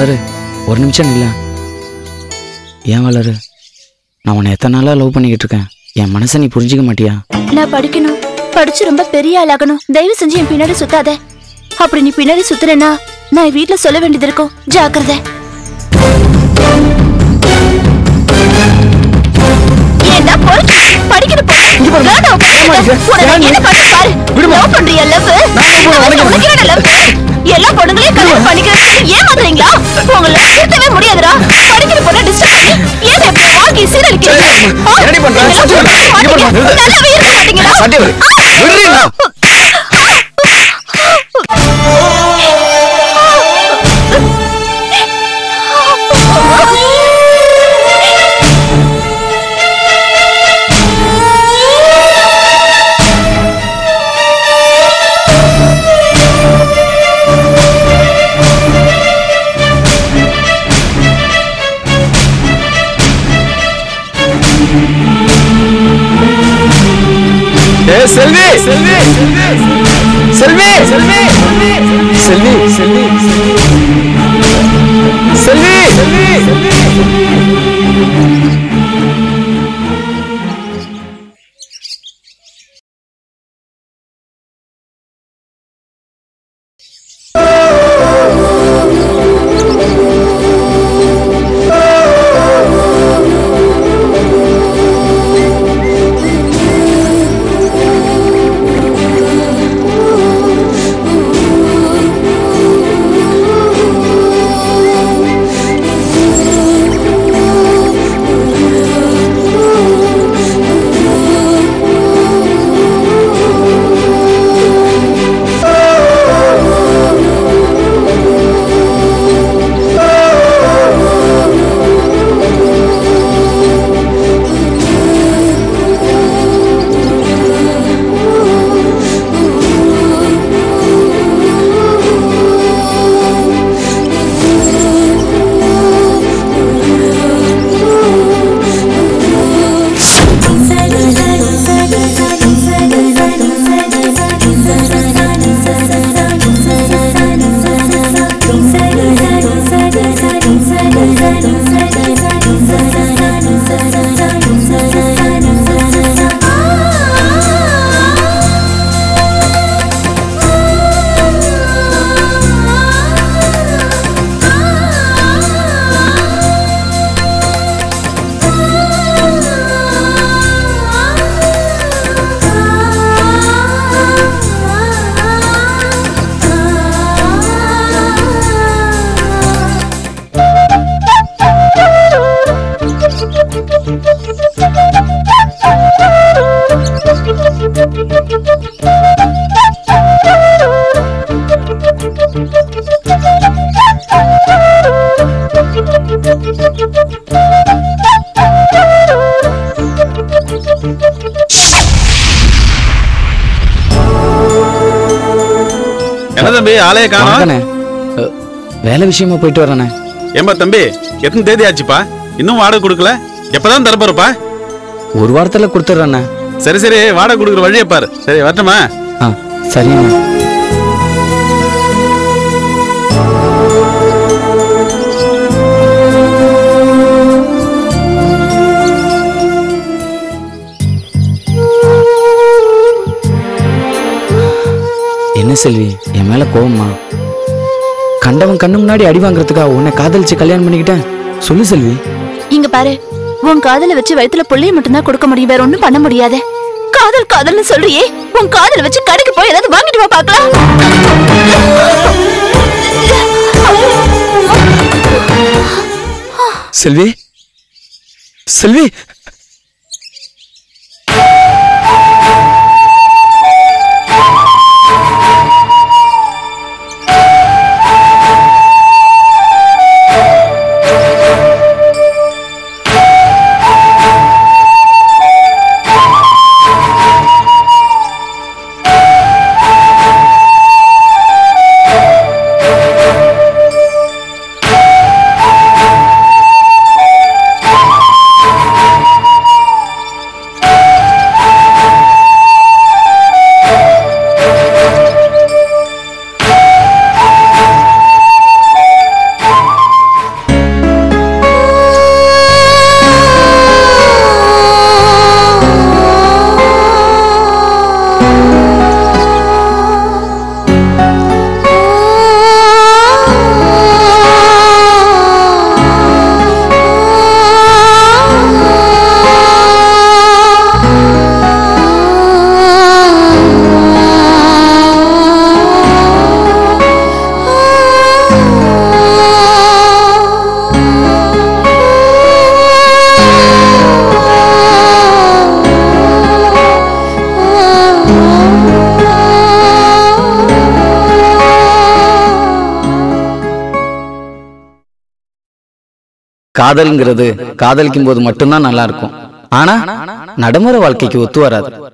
வளரு ஒரு நிமிஷம் இல்ல ஏன் வளரு நான் உன்னை எத்தனை நாளாக லவ் பண்ணிக்கிட்டு இருக்கேன் என் மனசை நீ புரிஞ்சிக்க மாட்டியா நான் படிக்கணும் படிச்சு ரொம்ப பெரிய ஆளாகணும் தயவு செஞ்சு என் பின்னாடி சுத்தாத அப்படி நீ பின்னாடி சுத்துறேன்னா நான் என் வீட்ல சொல்ல வேண்டியது இருக்கும் ஜாக்கிரதை ஏன்டா போய் படிக்கிற பொண்ணு விளையாட உட்கார்ந்திருக்க. உனக்கு என்ன பண்ண பாரு லவ் பண்றியா லவ் உனக்கு என்ன லவ் எல்லா பொண்ணுங்களையும் கல்யாணம் பண்ணிக்கிறதுக்கு ஏமாத்துறீங்களா உங்களை திருத்தவே முடியாதுடா படிக்கிற பொண்ணை டிஸ்டர்ப் பண்ணி ஏன் எப்படி வாங்கி சீரழிக்கிறீங்க ஆ? என்னடி பண்ற? இதெல்லாம் சத்தியம் இல்லை. மாட்டீங்க. இங்க பாரு, நிறுத்து. நல்லாவே இருக்க மாட்டீங்களா சத்தியம் இல்லை. விடுறீங்களா? ஏ செல்வி செல்வி செல்வி செல்வி செல்வி செல்வி செல்வி செல்வி என்ன தம்பி ஆளைய காணோம் வணக்கண்ணே அ, வேலை விஷயமா போயிட்டு வரேண்ணே ஏம்பா தம்பி எத்தனை தேதி ஆச்சுப்பா இன்னும் வாடகை கொடுக்கல எப்பதான் தரப்போறப்பா ஒரு வாரத்துல கொடுத்துட்றேண்ணே சரி சரி வாடகை கொடுக்குற வழியை பாரு சரி வரட்டுமா ஆ சரிண்ணே என்ன செல்வி என் மேல கோவமா கண்டவன் கண்ணு முன்னாடி அடி வாங்குறதுக்காக உன்னை காதலிச்சு கல்யாணம் பண்ணிக்கிட்டேன் சொல்லு செல்வி இங்க பாரு உன் காதல வச்சு வயித்துல புள்ளைய மட்டும்தான் கொடுக்க முடியும் வேற ஒண்ணும் பண்ண முடியாது காதல் காதல்னு சொல்றியே உன் காதல வச்சு கடைக்கு போய் ஏதாவது வாங்கிட்டு வா பார்க்கலாம் செல்வி செல்வி காதல்ங்கிறது காதலிக்கும் போது மட்டும்தான் நல்லா இருக்கும் ஆனா நடைமுறை வாழ்க்கைக்கு ஒத்து வராது